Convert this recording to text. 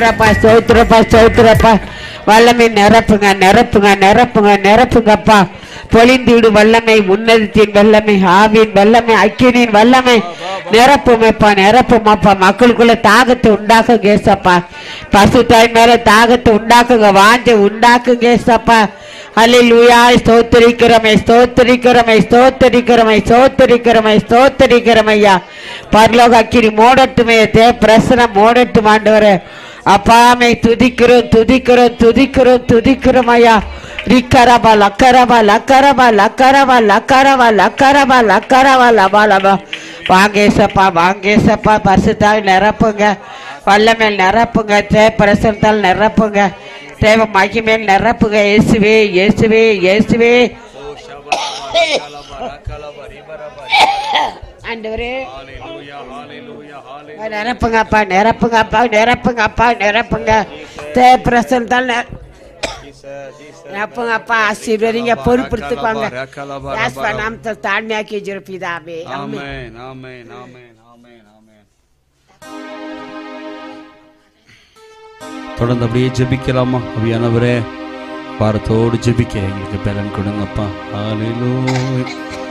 ஸ்தோத்திரப்பா ஸ்தோத்திரப்பா ஸ்தோத்திரப்பா வல்லமை நிரப்புங்க நிரப்புங்க நிரப்புங்க நிரப்புங்கப்பா பொழிந்தீடு வல்லமை உன்னதத்தின் வல்லமை ஆவின் வல்லமை அக்கினின் வல்லமை நிரப்புமப்பா நிரப்புமாப்பா மக்களுக்குள்ள தாகத்தை உண்டாக்குங்க ஏசப்பா பசுத்தாய் மேல தாகத்தை உண்டாக்குங்க வாஞ்சை உண்டாக்குங்க ஏசப்பா அல்லேலூயா ஸ்தோத்திரிக்கிறமை ஸ்தோத்திரிக்கிறமை ஸ்தோத்திரிக்கிறமை ஸ்தோத்திரிக்கிறமை ஸ்தோத்திரிக்கிறமையா பரலோக அக்கினி மூடட்டுமே தே பிரசனம் மூடட்டும் ஆண்டவரே அப்பாமை துதிக்கிறோம் துதிக்கிறோம் துதிக்கிறோம் துதிக்கிறோம் ஐயா ரிக்கரபா லக்கரபா லக்கரபா லக்கரபா லக்கரபா லக்கரபா லக்கரபா லபா லபா வாங்கேசப்பா வாங்கேசப்பா பரிசுத்தால் நிரப்புங்க வல்லமேல் நிரப்புங்க தே பிரசனத்தால் நிரப்புங்க தேவ மகிமேல் நிரப்புங்க இயேசுவே இயேசுவே இயேசுவே ஆண்டவரே நிரப்புங்கப்பா நிரப்புங்கப்பா நிரப்புங்கப்பா நிரப்புங்க தே பிரசனத்தால் நிர- நிரப்புங்கப்பா ஆசீர்வதிங்க பொறுப்படுத்துக்குவாங்க யாஸ்பா நாமத்தை தாழ்மையாக்கி வச்சிருப்பீதாவே ஆமென் ஆமென் ஆமென் ஆமென் ஆமென் தொடர்ந்து அப்படியே ஜெபிக்கலாமா அபியானவரே வாரத்தோடு ஜெபிக்க எங்களுக்கு பலன் கொடுங்கப்பா ஹalleluya